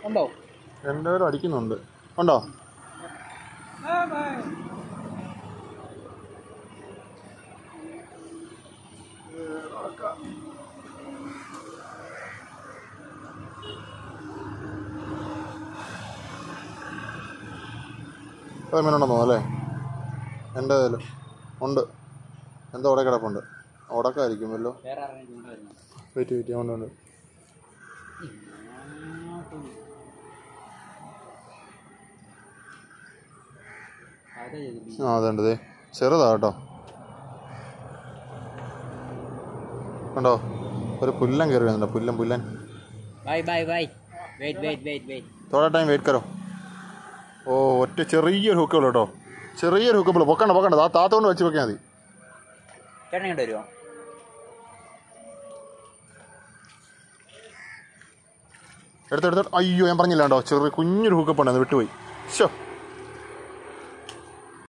ഉണ്ടോ രണ്ടുപേരും അടിക്കുന്നുണ്ട് ഉണ്ടോ ഒരു മീനുണ്ടെന്നോ അല്ലേ എൻ്റെ കയ്യിൽ ഉണ്ട് എന്തോ അവിടെ കിടപ്പുണ്ട് ഉടക്കായിരിക്കുമല്ലോ വേറെ ആരെങ്കിലും ചൂണ്ട വരുന്നു വെയിറ്റ് വെയിറ്റ് ഉണ്ട് ഉണ്ട് അതെ ചെയ്തിട്ടുണ്ട് ആ അതുണ്ട് ദേ ചെറുതാ കേട്ടോ കണ്ടോ ഒരു പുല്ലൻ കയറി വരുന്നുണ്ടോ പുല്ലൻ പുല്ലൻ bye bye bye wait wait wait wait തോടാ ടൈം വെയിറ്റ് കറോ ഓ ഒറ്റ ചെറിയൊരു ഹുക്കുള്ളൂ കേട്ടോ ചെറിയൊരു ഹുക്കുള്ളൂ പൊക്കണ്ട പൊക്കണ്ട ആ താത്ത കൊണ്ട് വെച്ച് വെക്കാൻ മതി ചേട്ടൻ ഇങ്ങോട്ട് വരുമോ എടുത്തെടുത്ത് അയ്യോ ഞാൻ പറഞ്ഞില്ല കേട്ടോ ചെറിയ കുഞ്ഞൊരു ഹുക്കപ്പ് ഉണ്ട് അത് വിട്ടുപോയി ഷോ